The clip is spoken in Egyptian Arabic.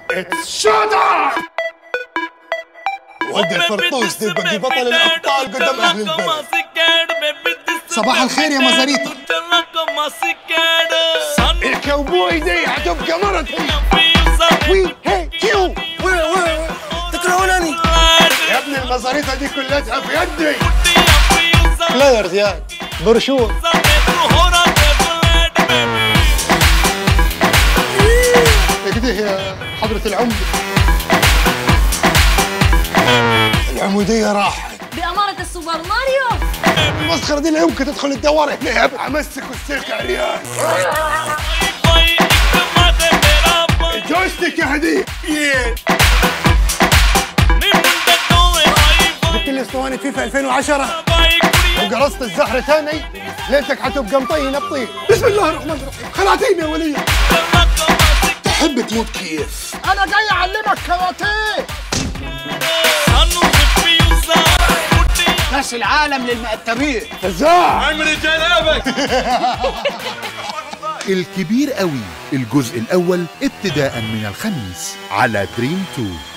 شوتر ودي الفرطوس دي بقي بطل الابطال قدام اهل البلد صباح الخير يا مزاريطة الكاوبوي دي هتبقى مرتي وي هي كيو تكرهونني يا ابني المزاريطه دي كلها في يدي لا يا رجال برشور كده يا حضرة العمدة العمودية راحت بأمارة السوبر ماريو المسخرة دي لا يمكن تدخل الدوار هنا يا ابني همسك والسلك عريان الجويستيك يا هدية جبت لي اسطوانة فيفا 2010 وقرصت الزهرة تاني ليلتك حتبقى مطينة بطين بسم الله الرحمن الرحيم خلعتيني يا ولية تحب تموت كيف انا جاي اعلمك كاراتيه كاس العالم للمؤتمين فزاع الكبير قوي الجزء الأول ابتداء من الخميس على دريم 2